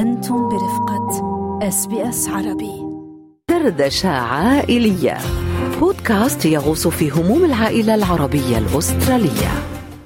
أنتم برفقة اس بي اس عربي دردشة عائلية بودكاست يغوص في هموم العائلة العربية الأسترالية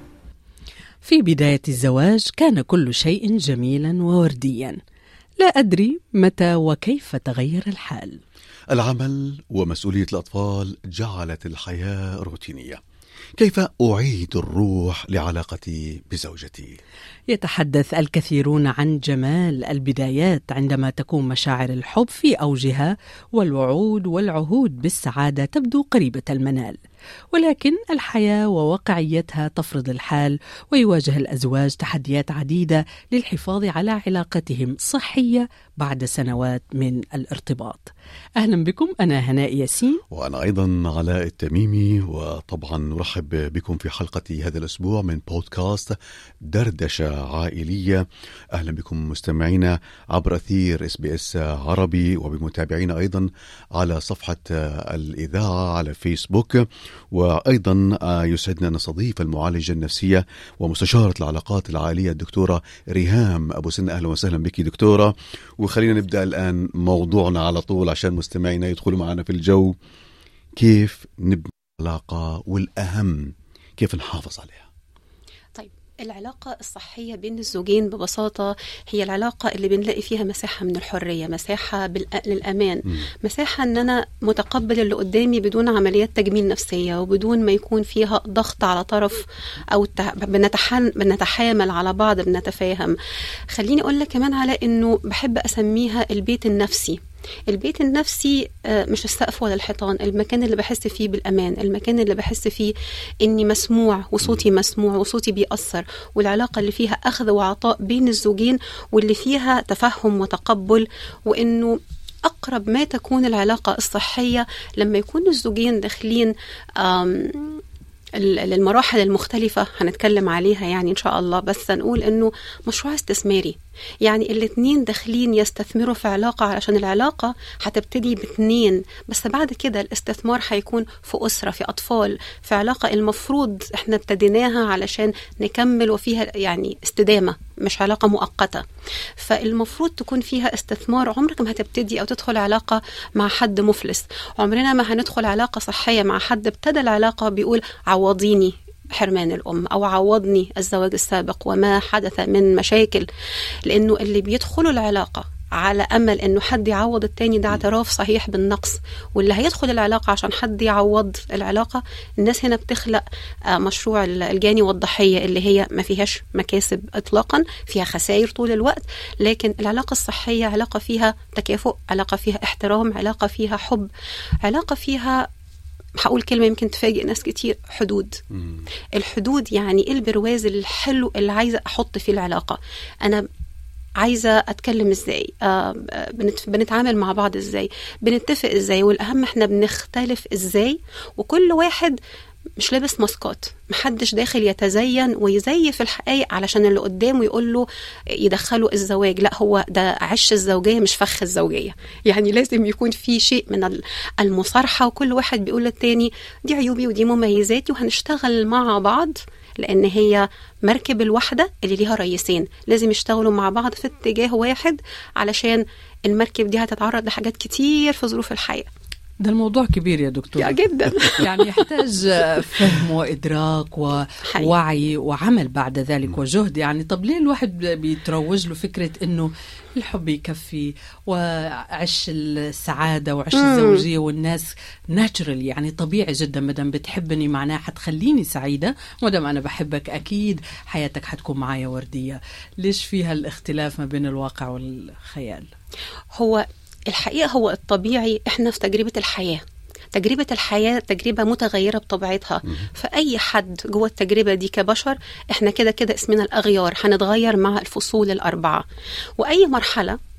في بداية الزواج كان كل شيء جميلا وورديا لا أدري متى وكيف تغير الحال العمل ومسؤولية الأطفال جعلت الحياة روتينية كيف أعيد الروح لعلاقتي بزوجتي؟ يتحدث الكثيرون عن جمال البدايات عندما تكون مشاعر الحب في اوجها والوعود والعهود بالسعاده تبدو قريبه المنال ولكن الحياه وواقعيتها تفرض الحال ويواجه الازواج تحديات عديده للحفاظ على علاقتهم صحيه بعد سنوات من الارتباط اهلا بكم انا هناء ياسين وأنا أيضا علاء التميمي وطبعا نرحب بكم في حلقة هذا الأسبوع من بودكاست دردشة عائلية أهلا بكم مستمعينا عبر أثير اس بي اس عربي وبمتابعينا أيضا على صفحة الإذاعة على فيسبوك وأيضا يسعدنا أن نستضيف المعالجة النفسية ومستشارة العلاقات العائلية الدكتورة ريهام أبو سنة أهلا وسهلا بك دكتورة وخلينا نبدأ الآن موضوعنا على طول عشان مستمعينا يدخلوا معنا في الجو كيف نبني علاقة والأهم كيف نحافظ عليها طيب العلاقة الصحية بين الزوجين ببساطة هي العلاقة اللي بنلاقي فيها مساحة من الحرية مساحة بالأ- للأمان مم. مساحة أن أنا متقبل اللي قدامي بدون عمليات تجميل نفسية وبدون ما يكون فيها ضغط على طرف أو التع- بنتحن بنتحامل على بعض بنتفاهم خليني أقول لك كمان على أنه بحب أسميها البيت النفسي البيت النفسي آه، مش السقف ولا الحيطان المكان اللي بحس فيه بالأمان المكان اللي بحس فيه إني مسموع وصوتي مسموع وصوتي بيأثر والعلاقة اللي فيها أخذ وعطاء بين الزوجين واللي فيها تفهم وتقبل وإنه أقرب ما تكون العلاقة الصحية لما يكون الزوجين داخلين آم، ال- للمراحل المختلفة هنتكلم عليها يعني إن شاء الله بس نقول إنه مشروع استثماري يعني الاتنين داخلين يستثمروا في علاقة علشان العلاقة هتبتدي باتنين بس بعد كده الاستثمار هيكون في أسرة في أطفال في علاقة المفروض احنا ابتديناها علشان نكمل وفيها يعني استدامة مش علاقة مؤقتة فالمفروض تكون فيها استثمار عمرك ما هتبتدي أو تدخل علاقة مع حد مفلس عمرنا ما هندخل علاقة صحية مع حد ابتدى العلاقة بيقول عوضيني حرمان الأم أو عوضني الزواج السابق وما حدث من مشاكل لأنه اللي بيدخلوا العلاقة على أمل أنه حد يعوض التاني ده اعتراف صحيح بالنقص واللي هيدخل العلاقة عشان حد يعوض العلاقة الناس هنا بتخلق آه، مشروع الجاني والضحية اللي هي ما فيهاش مكاسب إطلاقا فيها خسائر طول الوقت لكن العلاقة الصحية علاقة فيها تكافؤ علاقة فيها احترام علاقة فيها حب علاقة فيها هقول كلمة يمكن تفاجئ ناس كتير حدود مم. الحدود يعني ايه البرواز الحلو اللي عايزه احط فيه العلاقه انا عايزه اتكلم ازاي آه بنت بنتعامل مع بعض ازاي بنتفق ازاي والاهم احنا بنختلف ازاي وكل واحد مش لابس ماسكات محدش داخل يتزين ويزيف الحقائق علشان اللي قدامه يقول له يدخله الزواج لا هو ده عش الزوجيه مش فخ الزوجيه يعني لازم يكون في شيء من ال- المصارحه وكل واحد بيقول للتاني دي عيوبي ودي مميزاتي وهنشتغل مع بعض لان هي مركب الوحده اللي ليها رئيسين لازم يشتغلوا مع بعض في اتجاه واحد علشان المركب دي هتتعرض لحاجات كتير في ظروف الحياه ده الموضوع كبير يا دكتور يا جدا يعني يحتاج فهم وإدراك ووعي وعمل بعد ذلك وجهد يعني طب ليه الواحد بيتروج له فكرة أنه الحب يكفي وعش السعادة وعش مم. الزوجية والناس ناتشرال يعني طبيعي جدا مدام بتحبني معناها حتخليني سعيدة مدام أنا بحبك أكيد حياتك حتكون معايا وردية ليش فيها الاختلاف ما بين الواقع والخيال هو الحقيقه هو الطبيعي احنا في تجربه الحياه تجربة الحياة تجربة متغيرة بطبيعتها فأي حد جوه التجربة دي كبشر احنا كده كده اسمنا الأغيار هنتغير مع الفصول الأربعة وأي مرحلة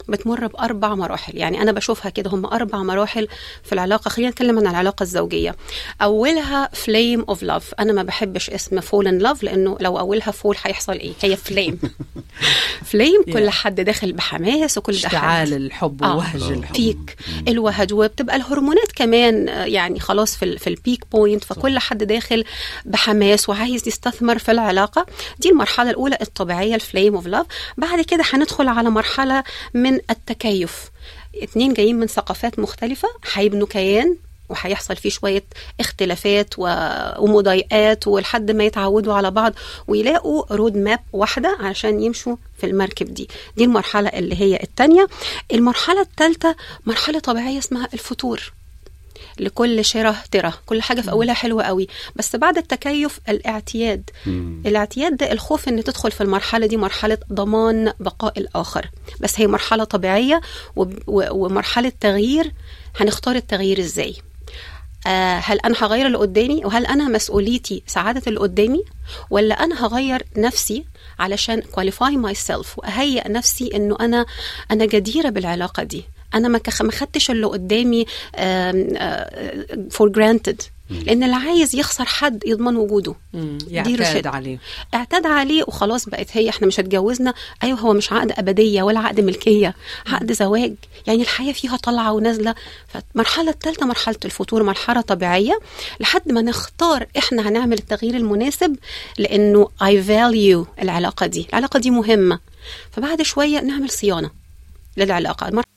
بتمر باربع مراحل يعني انا بشوفها كده هم اربع مراحل في العلاقه خلينا نتكلم عن العلاقه الزوجيه اولها فليم اوف لاف انا ما بحبش اسم فول ان لاف لانه لو اولها فول هيحصل ايه هي فليم فليم كل Yeah. حد داخل بحماس وكل ده اشتعال حد الحب آه. ووهج الحب بيك الوهج وبتبقى الهرمونات كمان آه، يعني خلاص في ال- في البيك بوينت فكل حد داخل بحماس وعايز يستثمر في العلاقه دي المرحله الاولى الطبيعيه الفليم اوف لاف بعد كده هندخل على مرحله من التكيف اتنين جايين من ثقافات مختلفه هيبنوا كيان وهيحصل فيه شوية اختلافات و- ومضايقات ولحد ما يتعودوا على بعض ويلاقوا رود ماب واحدة عشان يمشوا في المركب دي دي المرحلة اللي هي التانية المرحلة الثالثة مرحلة طبيعية اسمها الفتور لكل شره ترى كل حاجه في اولها حلوه قوي بس بعد التكيف الاعتياد مم. الاعتياد ده الخوف ان تدخل في المرحله دي مرحله ضمان بقاء الاخر بس هي مرحله طبيعيه وب- و- ومرحله تغيير هنختار التغيير ازاي آه، هل انا هغير اللي قدامي وهل انا مسؤوليتي سعاده اللي قدامي ولا انا هغير نفسي علشان qualify myself واهيئ نفسي انه انا انا جديره بالعلاقه دي انا ما كخ- ما خدتش اللي قدامي آم، آه، for granted لان اللي عايز يخسر حد يضمن وجوده مم. دي يعتاد رشد. عليه اعتاد عليه وخلاص بقت هي احنا مش هتجوزنا ايوه هو مش عقد ابديه ولا عقد ملكيه عقد زواج يعني الحياه فيها طالعه ونازله فالمرحله الثالثه مرحله الفتور مرحله طبيعيه لحد ما نختار احنا هنعمل التغيير المناسب لانه اي فاليو العلاقه دي العلاقه دي مهمه فبعد شويه نعمل صيانه للعلاقه المرحله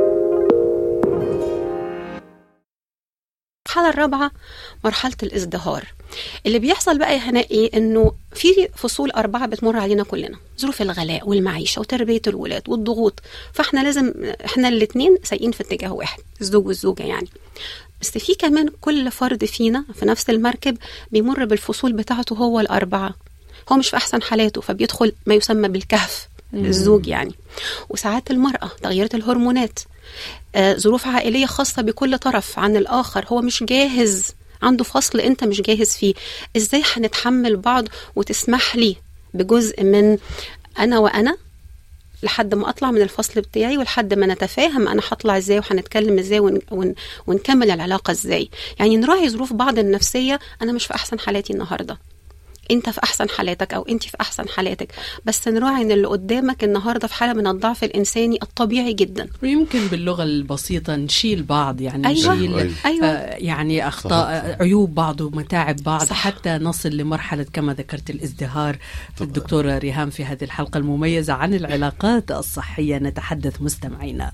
الرابعه مرحله الازدهار اللي بيحصل بقى يا هناء ايه انه في فصول اربعه بتمر علينا كلنا ظروف الغلاء والمعيشه وتربيه الولاد والضغوط فاحنا لازم احنا الاثنين سايقين في اتجاه واحد الزوج والزوجه يعني بس في كمان كل فرد فينا في نفس المركب بيمر بالفصول بتاعته هو الاربعه هو مش في احسن حالاته فبيدخل ما يسمى بالكهف الزوج يعني وساعات المراه تغييرات الهرمونات آه، ظروف عائليه خاصه بكل طرف عن الاخر هو مش جاهز عنده فصل انت مش جاهز فيه ازاي هنتحمل بعض وتسمح لي بجزء من انا وانا لحد ما اطلع من الفصل بتاعي ولحد ما نتفاهم انا هطلع ازاي وهنتكلم ازاي ون... ون... ونكمل العلاقه ازاي يعني نراعي ظروف بعض النفسيه انا مش في احسن حالاتي النهارده انت في احسن حالاتك او انت في احسن حالاتك بس نراعي ان اللي قدامك النهارده في حاله من الضعف الانساني الطبيعي جدا ويمكن باللغة البسيطة نشيل بعض يعني أيوة. نشيل أيوة. أيوة. آه يعني أخطاء صحيح، صحيح. عيوب بعض ومتاعب بعض صح. حتى نصل لمرحلة كما ذكرت الازدهار طبعا. الدكتورة ريهام في هذه الحلقة المميزة عن العلاقات الصحية نتحدث مستمعينا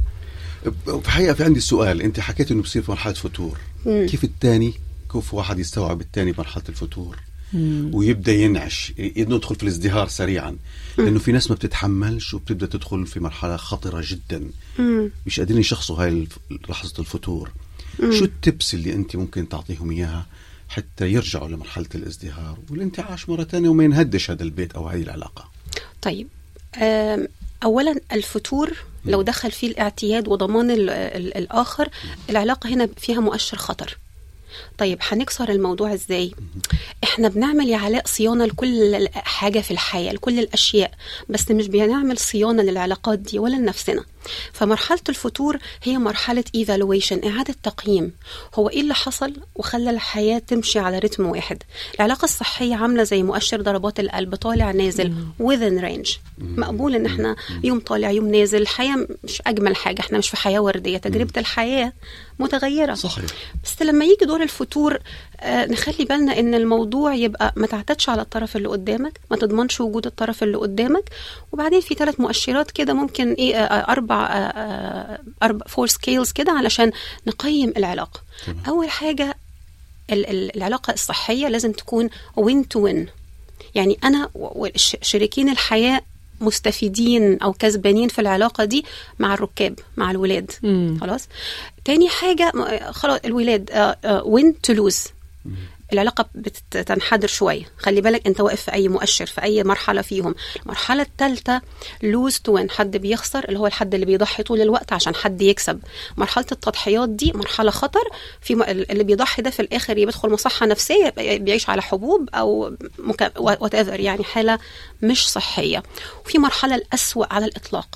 في الحقيقه في عندي سؤال انت حكيت انه بصير في مرحله فتور مم. كيف الثاني كيف واحد يستوعب الثاني مرحله الفتور ويبدا ينعش ي- ندخل في الازدهار سريعا لانه في ناس ما بتتحملش وبتبدا تدخل في مرحله خطره جدا مم. مش قادرين يشخصوا هاي الف- لحظه الفتور شو التبس اللي انت ممكن تعطيهم اياها حتى يرجعوا لمرحله الازدهار والانتعاش مره ثانيه وما ينهدش هذا البيت او هذه العلاقه طيب آم، اولا الفتور لو دخل فيه الاعتياد وضمان ال ال الاخر العلاقه هنا فيها مؤشر خطر طيب هنكسر الموضوع ازاي احنا بنعمل يا علاء صيانه لكل حاجه في الحياه لكل الاشياء بس مش بنعمل صيانه للعلاقات دي ولا لنفسنا فمرحله الفتور هي مرحله ايفالويشن اعاده تقييم هو ايه اللي حصل وخلى الحياه تمشي على رتم واحد العلاقه الصحيه عامله زي مؤشر ضربات القلب طالع نازل within range مقبول ان احنا يوم طالع يوم نازل الحياه مش اجمل حاجه احنا مش في حياه ورديه تجربه الحياه متغيره صحيح بس لما يجي دور الفتور آه نخلي بالنا ان الموضوع يبقى ما تعتدش على الطرف اللي قدامك ما تضمنش وجود الطرف اللي قدامك وبعدين في ثلاث مؤشرات كده ممكن ايه آه اربع آه آه اربع فور سكيلز كده علشان نقيم العلاقه تمام. اول حاجه ال- ال- العلاقه الصحيه لازم تكون وين تو وين يعني انا وشريكين الحياه مستفيدين او كسبانين في العلاقه دي مع الركاب مع الولاد مم. خلاص تاني حاجه م- خلاص الولاد وين تو لوز العلاقة بتنحدر شوية خلي بالك انت واقف في اي مؤشر في اي مرحلة فيهم المرحلة الثالثة لوز تو وين حد بيخسر اللي هو الحد اللي بيضحي طول الوقت عشان حد يكسب مرحلة التضحيات دي مرحلة خطر في م- اللي بيضحي ده في الاخر يا بيدخل مصحة نفسية بي- بيعيش على حبوب او وات ايفر يعني حالة مش صحية وفي مرحلة الأسوأ على الإطلاق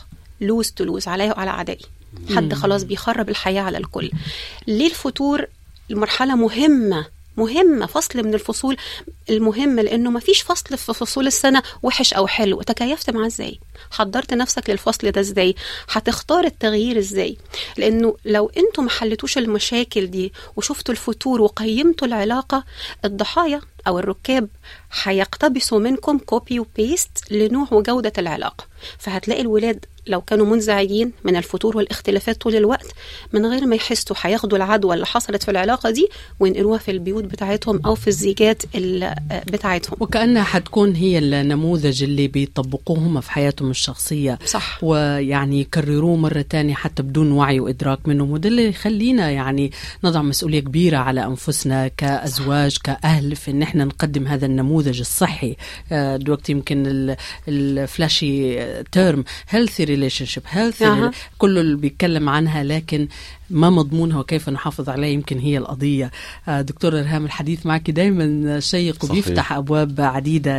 لوز تو لوز عليا وعلى اعدائي حد خلاص بيخرب الحياه على الكل ليه الفتور المرحله مهمه مهمة فصل من الفصول المهمة لأنه ما فيش فصل في فصول السنة وحش أو حلو تكيفت معاه إزاي حضرت نفسك للفصل ده إزاي هتختار التغيير إزاي لأنه لو أنتوا ما حلتوش المشاكل دي وشفتوا الفتور وقيمتوا العلاقة الضحايا أو الركاب هيقتبسوا منكم كوبي وبيست لنوع وجودة العلاقة فهتلاقي الولاد لو كانوا منزعجين من الفتور والاختلافات طول الوقت من غير ما يحسوا هياخدوا العدوى اللي حصلت في العلاقة دي وينقلوها في البيوت بتاعتهم أو في الزيجات ال- بتاعتهم وكأنها حتكون هي النموذج اللي بيطبقوه هم في حياتهم الشخصية صح ويعني يكرروه مرة تانية حتى بدون وعي وإدراك منهم وده اللي يخلينا يعني نضع مسؤولية كبيرة على أنفسنا كأزواج كأهل في إن إحنا نقدم هذا النموذج الصحي آه، دلوقتي يمكن ال- الفلاشي تيرم هيلثي ريليشن شيب هيلثي أها. كله اللي بيتكلم عنها لكن ما مضمونها وكيف نحافظ عليها يمكن هي القضية آه، دكتورة إرهام الحديث معك دايما شيق صحيح. وبيفتح أبواب عديدة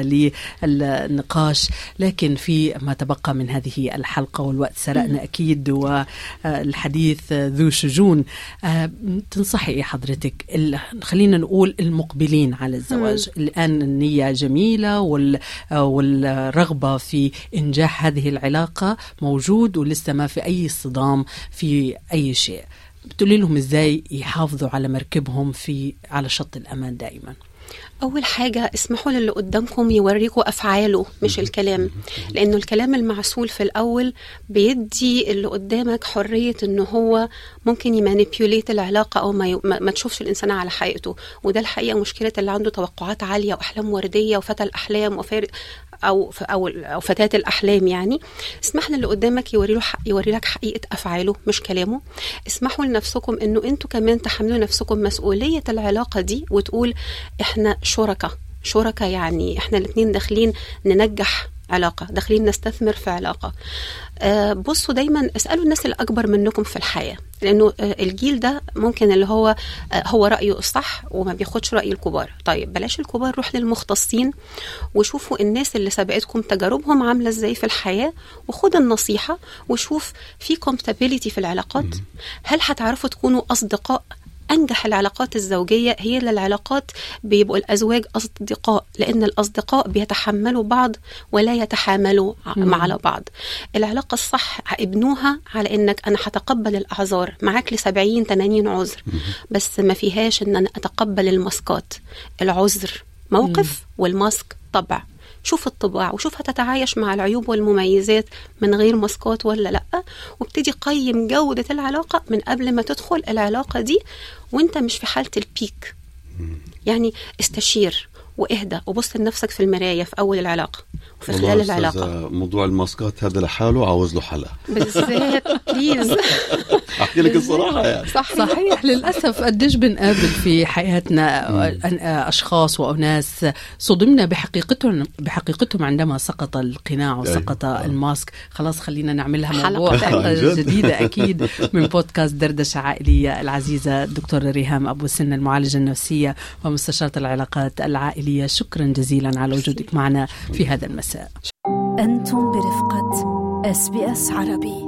للنقاش لكن في ما تبقى من هذه الحلقة والوقت سرقنا أكيد والحديث ذو شجون آه، تنصحي إيه حضرتك ال- خلينا نقول المقبلين على الزواج الآن النية جميلة وال- آه، والرغبة في إنجاح هذه العلاقة موجود ولسه ما في أي صدام في أي شيء بتقولي لهم ازاي يحافظوا على مركبهم في على شط الامان دائما أول حاجة اسمحوا للي قدامكم يوريكوا أفعاله مش الكلام لأنه الكلام المعسول في الأول بيدي اللي قدامك حرية إنه هو ممكن يمانيبيوليت العلاقة أو ما, ي... ما ما تشوفش الإنسان على حقيقته وده الحقيقة مشكلة اللي عنده توقعات عالية وأحلام وردية وفتى الأحلام وفارق أو ف- أو أو فتاة الأحلام يعني اسمح للي قدامك يوري له حق يوري لك حقيقة أفعاله مش كلامه اسمحوا لنفسكم إنه أنتوا كمان تحملوا نفسكم مسؤولية العلاقة دي وتقول إحنا شركاء شركاء يعني إحنا الاتنين داخلين ننجح علاقة داخلين نستثمر في علاقة آه، بصوا دايما اسألوا الناس اللي أكبر منكم في الحياة لأنه آه، الجيل ده ممكن اللي هو آه، هو رأيه الصح وما بياخدش رأي الكبار طيب بلاش الكبار روح للمختصين وشوفوا الناس اللي سبقتكم تجاربهم عاملة ازاي في الحياة وخد النصيحة وشوف في compatibility في العلاقات هل هتعرفوا تكونوا أصدقاء أنجح العلاقات الزوجية هي اللي العلاقات بيبقوا الأزواج أصدقاء لأن الأصدقاء بيتحملوا بعض ولا يتحاملوا ع- على بعض العلاقة الصح ابنوها على إنك أنا هتقبل الأعذار معاك ل 70 80 عذر بس ما فيهاش إن أنا أتقبل الماسكات العذر موقف والماسك طبع شوف الطباع وشوف هتتعايش مع العيوب والمميزات من غير ماسكات ولا لا وابتدي قيم جودة العلاقة من قبل ما تدخل العلاقة دي وانت مش في حالة البيك يعني استشير واهدى وبص لنفسك في المراية في أول العلاقة وفي والله خلال أستاذة، العلاقة موضوع الماسكات هذا لحاله عاوز له حلقه بالذات بليز احكي لك الصراحه يعني صح صحيح للأسف قديش بنقابل في حياتنا أن- أشخاص وأناس صدمنا بحقيقتهم بحقيقتهم عندما سقط القناع وسقط أيوة. الماسك خلاص خلينا نعملها حلقة موضوع تانية. حلقة عن جد. جديدة أكيد من بودكاست دردشة عائلية العزيزة الدكتورة ريهام أبو سن المعالجة النفسية ومستشارة العلاقات العائلية شكرا جزيلا على وجودك معنا في هذا المساء أنتم برفقة اس بي اس عربي